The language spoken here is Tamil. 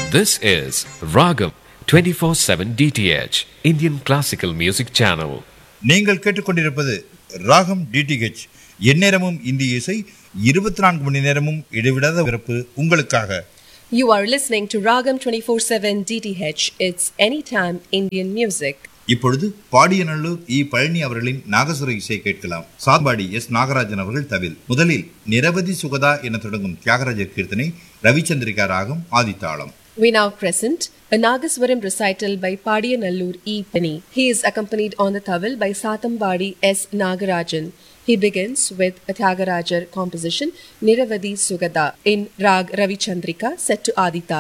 This is Ragam 24/7 DTH Indian Classical Music Channel. நீங்கள் கேட்டுக்கொண்டிருப்பது ராகம் டிடிஹெச் எந்நேரமும் இந்திய இசை இருபத்தி நான்கு மணி நேரமும் இடைவிடாத பிறப்பு உங்களுக்காக You are listening to Ragam 24/7 DTH. It's anytime Indian music. இப்பொழுது பாடியநல்லூர் இ பழனி அவர்களின் நாகசுர இசை கேட்கலாம் சாத்பாடி எஸ் நாகராஜன் அவர்கள் தவில் முதலில் நிரவதி சுகதா என தொடங்கும் தியாகராஜர் கீர்த்தனை ரவிச்சந்திரிகா ராகம் ஆதித்தாளம் We now present a Nagaswaram recital by Padiyanallur E. Penny. He is accompanied on the tawil by Satambadi S. Nagarajan. He begins with a Tyagarajar composition, Niravadi Sugada, in Rag Ravichandrika, set to Adita.